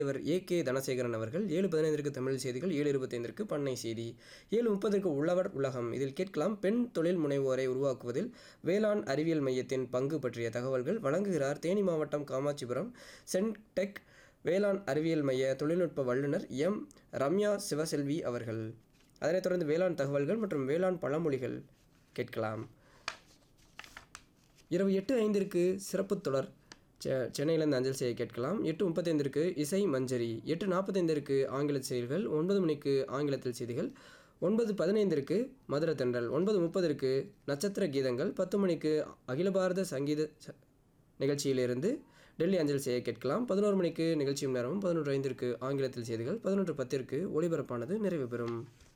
இவர் A K Dhanasekaran அவர்கள் ஏழு பதினைந்திற்கு தமிழ் செய்திகள் ஏழு இருபத்தைந்திற்கு பண்ணை செய்தி ஏழு முப்பதற்கு உள்ளவர் உலகம் இதில் கேட்கலாம் பெண் தொழில் முனைவோரை உருவாக்குவதில் வேளாண் அறிவியல் மையத்தின் பங்கு பற்றிய தகவல்கள் வழங்குகிறார் தேனி மாவட்டம் காமாட்சிபுரம் சென்டெக் வேளாண் அறிவியல் மைய தொழில்நுட்ப வல்லுநர் எம் ரம்யா சிவசெல்வி அவர்கள் அதனைத் தொடர்ந்து வேளாண் தகவல்கள் மற்றும் வேளாண் பழமொழிகள் கேட்கலாம் இரவு எட்டு ஐந்திற்கு சிறப்பு தொடர் செ சென்னையிலேருந்து அஞ்சல் செய்ய கேட்கலாம் எட்டு முப்பத்தைந்திற்கு இசை மஞ்சரி எட்டு நாற்பத்தைந்திற்கு ஆங்கில செய்திகள் ஒன்பது மணிக்கு ஆங்கிலத்தில் செய்திகள் ஒன்பது பதினைந்திற்கு மதுர தென்றல் ஒன்பது முப்பதற்கு நட்சத்திர கீதங்கள் பத்து மணிக்கு அகில பாரத சங்கீத ச- நிகழ்ச்சியிலிருந்து டெல்லி அஞ்சல் செய்ய கேட்கலாம் பதினோரு மணிக்கு நிகழ்ச்சியும் நேரமும் பதினொன்று ஐந்திற்கு ஆங்கிலத்தில் செய்திகள் பதினொன்று பத்திற்கு ஒளிபரப்பானது நிறைவு பெறும்